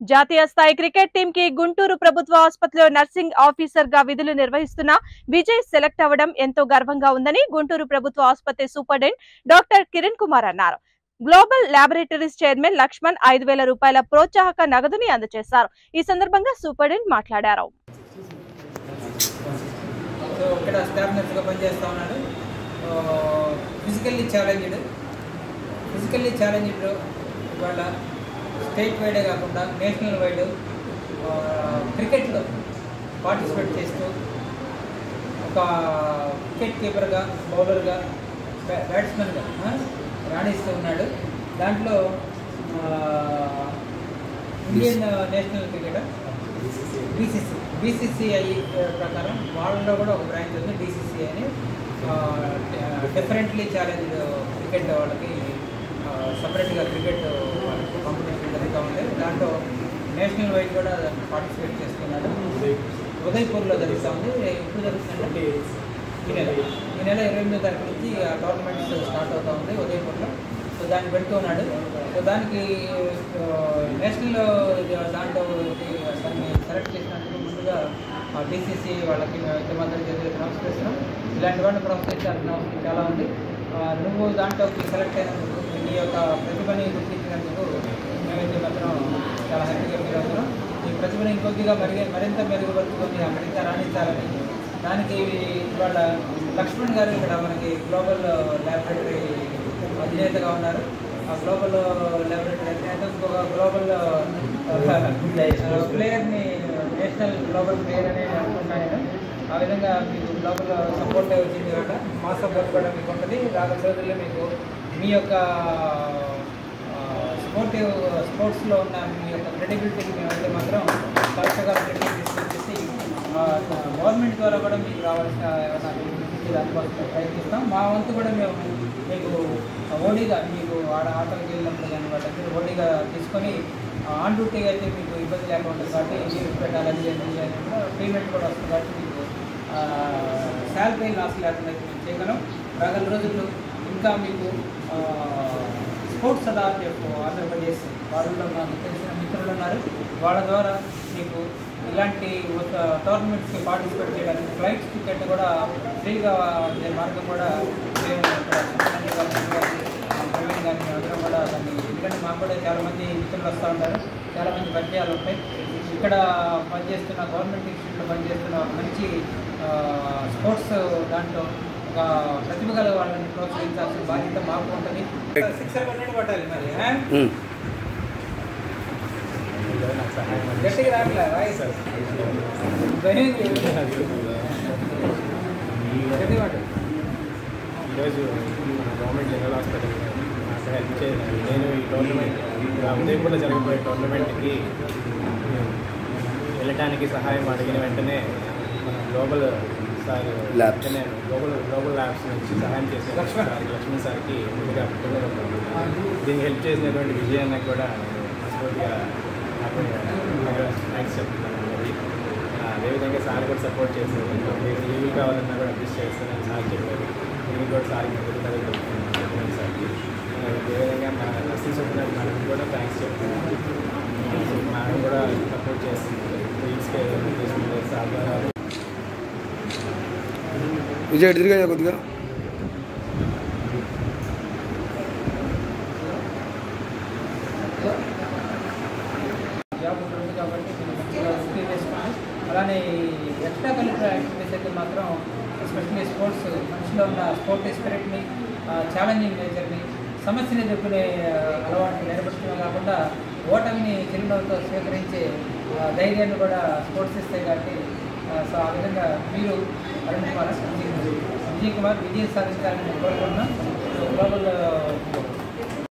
జాతీయ స్థాయి cricket team కి గుంటూరు ప్రభుత్వ ఆసుపత్రిలో నర్సింగ్ ఆఫీసర్ గా విధులు నిర్వహిస్తున్న విజయ్ సెలెక్ట్ అవ్వడం ఎంతో గర్వంగా ఉందని గుంటూరు ప్రభుత్వ ఆసుపత్రి సూపరింటెండెంట్ డాక్టర్ కిరణ్ కుమార్ అన్నారు గ్లోబల్ ల్యాబొరేటరీస్ చైర్మన్ లక్ష్మణ్ ఐదు వేల రూపాయల ప్రోత్సాహక నగదుని అందజేశారు ఈ సందర్భంగా సూపరింటెండెంట్ మాట్లాడారు సో ఇక్కడ స్టాఫ్ నర్స్గా పనిచేస్తూ ఉన్నాడు ఫిజికల్లీ ఛాలెంజ్డ్ ఫిజికల్లీ ఛాలెంజ్డ్ ఇవాళ స్టేట్ వైడే కాకుండా నేషనల్ వైడ్ క్రికెట్లో పార్టిసిపేట్ చేస్తూ ఒక వికెట్ కీపర్గా బౌలర్గా బ్యాట్స్మెన్గా రాణిస్తూ ఉన్నాడు దాంట్లో ఆ, Indian national cricketer BCC BCCI ప్రకారం వాళ్ళలో కూడా ఒక బ్రాంచ్ ఉంది బీసీసీ అని డిఫరెంట్లీ ఛాలెంజ్ క్రికెట్ వాళ్ళకి సపరేట్గా క్రికెట్ కాంపిటీషన్ జరుగుతూ ఉంది దాంట్లో నేషనల్ వైడ్ కూడా పార్టిసిపేట్ చేస్తున్నాడు ఉదయపూర్లో జరుగుతూ ఉంది ఎప్పుడు జరుగుతుందంటే ఈ నెల ఈ నెల ఇరవై ఎనిమిదో తారీఖు నుంచి ఆ టోర్నమెంట్స్ స్టార్ట్ అవుతూ ఉంది ఉదయపూర్లో సో దాన్ని పెడుతూ ఉన్నాడు సో దానికి ఆ, నేషనల్ దాంట్లో దాన్ని సెలెక్ట్ చేసినందుకు ముందుగా డీసీసీ వాళ్ళకి మేము ఇద్దరు చేతులకు నమస్కరిస్తున్నాం ఇలాంటి వాళ్ళని ప్రోత్సహించాల్సిన అవసరం చాలా ఉంది ఆ, నువ్వు దాంట్లోకి సెలెక్ట్ అయినందుకు నీ యొక్క ప్రతిభని గుర్తించినందుకు మేమైతే మాత్రం చాలా హ్యాపీగా ఫీల్ అవుతున్నాం ఈ ప్రతిభని ఇంకొద్దిగా మరిగే మరింత మెరుగుపరుచుకొని అక్కడింకా రాణించాలని దానికి ఇవాళ లక్ష్మణ్ గారు ఇక్కడ మనకి గ్లోబల్ ల్యాబొరేటరీ అధినేతగా ఉన్నారు ఆ గ్లోబల్ ల్యాబొరేటరీ అధినేత ఇంకొక గ్లోబల్ ప్లేయర్ని నేషనల్ గ్లోబల్ ప్లేయర్ అని అనుకుంటున్నాను నేను ఆ విధంగా మీకు గ్లోబల్ సపోర్ట్ వచ్చింది కాబట్టి మా సపోర్ట్ కూడా మీకు ఉంటుంది రాగల రోజుల్లో మీకు మీ యొక్క స్పోర్టివ్ స్పోర్ట్స్లో ఉన్న మీ యొక్క క్రెడిబిలిటీకి మేమైతే మాత్రం తరచుగా క్రెడిట్ తీసుకొచ్చేసి గవర్నమెంట్ ద్వారా కూడా మీకు రావాల్సిన ఏమైనా ఫెసిలిటీ దానికోసం ప్రయత్నిస్తాం మా వంతు కూడా మేము మీకు ఓడిగా మీకు ఆడ ఆటలకు వెళ్ళినప్పుడు కానీ వాళ్ళకి ఓడిగా తీసుకొని ఆన్ డ్యూటీ అయితే మీకు ఇబ్బంది లేకుండా ఉంటుంది కాబట్టి లీవ్ పెట్టాలని చేయాలి అని కూడా పేమెంట్ కూడా వస్తుంది కాబట్టి మీకు శాలరీ లాస్ లేకుండా అయితే మేము చేయగలం రాగల రోజుల్లో ఇంకా మీకు ఆ, స్పోర్ట్స్ అథారిటీ ఆఫ్ ఆంధ్రప్రదేశ్ వాళ్ళలో నాకు తెలిసిన మిత్రులు ఉన్నారు వాళ్ళ ద్వారా మీకు ఇలాంటి ఒక టోర్నమెంట్స్కి పార్టిసిపేట్ చేయడానికి ఫ్లైట్స్ టికెట్ కూడా ఫ్రీగా ఉండే మార్గం కూడా మేము ఇక్కడ సుబ్రహ్మణ్య గారి గారి, ఆ, ప్రవీణ్ గారిని అందరం కూడా దాన్ని ఎందుకంటే మాకు కూడా చాలామంది మిత్రులు వస్తూ ఉంటారు చాలామంది పరిచయాలు ఉంటాయి ఇక్కడ పనిచేస్తున్న గవర్నమెంట్ ఇన్స్టిట్యూట్లో పనిచేస్తున్న ఒక మంచి ఆ, స్పోర్ట్స్ దాంట్లో ఒక ప్రతిభ గల వాళ్ళని ప్రోత్సహించాల్సిన బాధ్యత మాకు ఉంటుంది సిక్సర్ పన్నెండు పట్టాలి మరి ఆ? గట్టిగా రాట్లే వాయిస్ భయం లేదు. గట్టిగా మాట్లాడు. ఈరోజు మన గవర్నమెంట్ జనరల్ హాస్పిటల్ నాకు హెల్ప్ చేయాలి నేను ఈ టోర్నమెంట్ ఆ ఉదయపూర్లో జరగబోయే టోర్నమెంట్కి వెళ్ళటానికి సహాయం అడిగిన వెంటనే మన గ్లోబల్ సార్ Labs. వెంటనే గ్లోబల్ గ్లోబల్ ల్యాబ్స్ నుంచి సహాయం చేసిన లక్ష్మణ్. సార్ లక్ష్మణ్ సార్కి ముందుగా కృతజ్ఞతలు. దీనికి హెల్ప్ చేసినటువంటి విజయానికి కూడా మనస్ఫూర్తిగా నాకు థ్యాంక్స్ చెప్తున్నాను మరి ఆ, అదేవిధంగా సార్ కూడా సపోర్ట్ చేశారు మీకు లీవ్ కావాలన్నా కూడా అడ్జస్ట్ చేస్తానని సార్ చెప్పారు దీనికి కూడా సార్కి కృతజ్ఞతలు చెప్తున్నాను సార్కి ఆ, అదేవిధంగా మా నర్సింగ్ చెప్తున్నారు మేడం కూడా థ్యాంక్స్ చెప్తున్నాను మేడం కూడా సపోర్ట్ చేస్తున్నారు లీవ్స్కి తీసుకుంటారు సార్ ద్వారా విజయ్ ఇటు తిరిగా కొద్దిగా జాబ్ ఉంటుంది కాబట్టి మీరు మంచిగా వృత్తి చేసుకోండి అలానే ఎక్స్ట్రా కరికులర్ యాక్టివిటీస్ అయితే మాత్రం ఎస్పెషల్లీ స్పోర్ట్స్ మనిషిలో ఉన్న స్పోర్ట్ స్పిరిట్ని ఛాలెంజింగ్ నేచర్ని సమస్యని ఎదుర్కొనే ఆ, అలవాటుని నేర్పడటమే కాకుండా ఓటమిని చిరునవ్వుతో స్వీకరించే ఆ, ధైర్యాన్ని కూడా స్పోర్ట్స్ ఇస్తాయి కాబట్టి ఆ, సో ఆ విధంగా మీరు అరుణ్ కుమార్ విజయ్ విజయ్ కుమార్ విజయం సాధించాలని నేను కోరుకుంటున్నాను సో గ్లోబల్